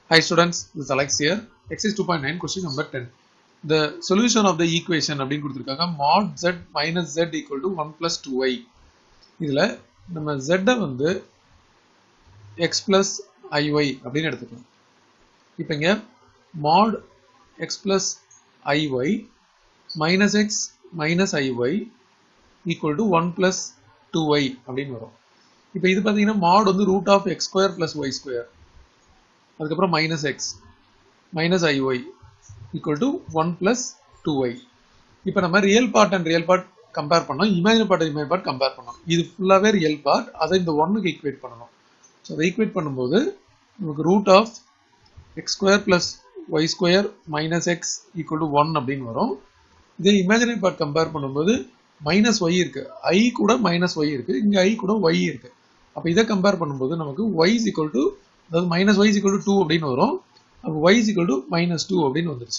Hi students, this is Alex here. Exercise 2.9 question number 10. The solution of the equation அப்படின்னு கொடுத்துருக்காங்க mod z minus z equal to 1 plus 2y. இதுல நம்ம z வந்து x plus iy அப்படின்னு எடுத்துக்கலாம். இப்போ இங்க mod x plus iy minus x minus iy equal to 1 plus 2y அப்படின்னு வரும். இப்போ இது பார்த்தீங்கன்னா mod வந்து root of x square plus y square. அதுக்கப்புறம் minus x minus i y equal to one plus two y இப்போ நம்ம real part and real part compare பண்ணோம் imaginary part image part compare பண்ணோம் இது ஃபுல்லாகவே ரியல் பார்ட் அதை இந்த ஒன்னுக்கு ஈக்குவேட் பண்ணணும் ஸோ அதை ஈக்குவேட் பண்ணும்போது நமக்கு root of x square plus y square minus x equal to one அப்படின்னு வரும் இதே இமேஜினரி பார்ட் கம்பேர் பண்ணும்போது மைனஸ் ஒய் இருக்கு ஐ கூட மைனஸ் ஒய் இருக்கு இங்கே ஐ கூட ஒய் இருக்கு அப்போ இதை கம்பேர் பண்ணும்போது நமக்கு ஒய் இஸ் ஈக்குவல் டு அதாவது minus y equal to two அப்படின்னு வரும் அப்போ y equal to minus two அப்படின்னு வந்துருச்சு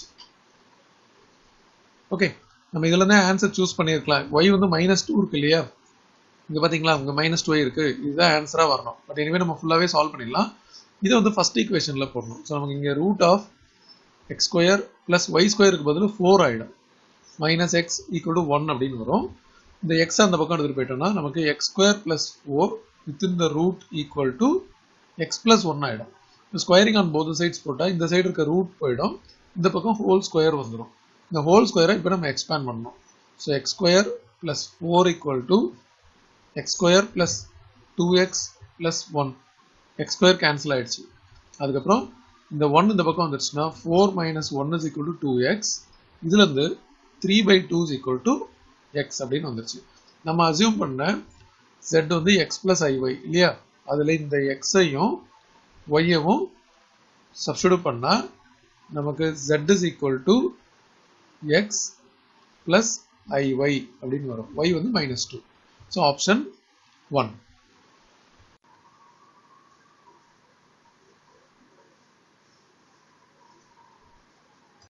ஓகே நம்ம இதில் தான் ஆன்சர் சூஸ் பண்ணியிருக்கலாம் ஒய் வந்து மைனஸ் டூ இருக்கு இல்லையா இங்கே பார்த்தீங்களா இங்கே மைனஸ் டூ இருக்கு இதுதான் ஆன்சராக வரணும் பட் எனிவே நம்ம ஃபுல்லாகவே சால்வ் பண்ணிடலாம் இதை வந்து ஃபர்ஸ்ட் ஈக்குவேஷனில் போடணும் ஸோ நமக்கு இங்கே root of x square plus y ஸ்கொயருக்கு பதில் ஃபோர் ஆகிடும் minus x equal to one அப்படின்னு வரும் இந்த எக்ஸ் அந்த பக்கம் எடுத்துகிட்டு போயிட்டோம்னா நமக்கு x square plus four within the root equal to x plus one ஆகிடும் ஸ்கொயரிங் ஆன் போத் சைட்ஸ் போட்டால் இந்த சைடு இருக்க ரூட் போயிடும் இந்த பக்கம் ஹோல் ஸ்கொயர் வந்துடும் இந்த ஹோல் ஸ்கொயரை இப்போ நம்ம எக்ஸ்பேண்ட் பண்ணணும் so x square plus four equal to x square plus two x plus one x square cancel ஆயிடுச்சு அதுக்கப்புறம் இந்த ஒன் இந்த பக்கம் வந்துருச்சுன்னா four minus one is equal to two x இதுலேருந்து three by two is equal to x அப்படின்னு வந்துருச்சு நம்ம அசியூம் பண்ண ஜெட் வந்து எக்ஸ் பிளஸ் ஐஒய் இல்லையா அதில் இந்த எக்ஸையும் ஒய்யவும் சப்ஸ்டியூட் பண்ணால் நமக்கு z is equal to x plus i y அப்படின்னு வரும் ஒய் வந்து minus two so option one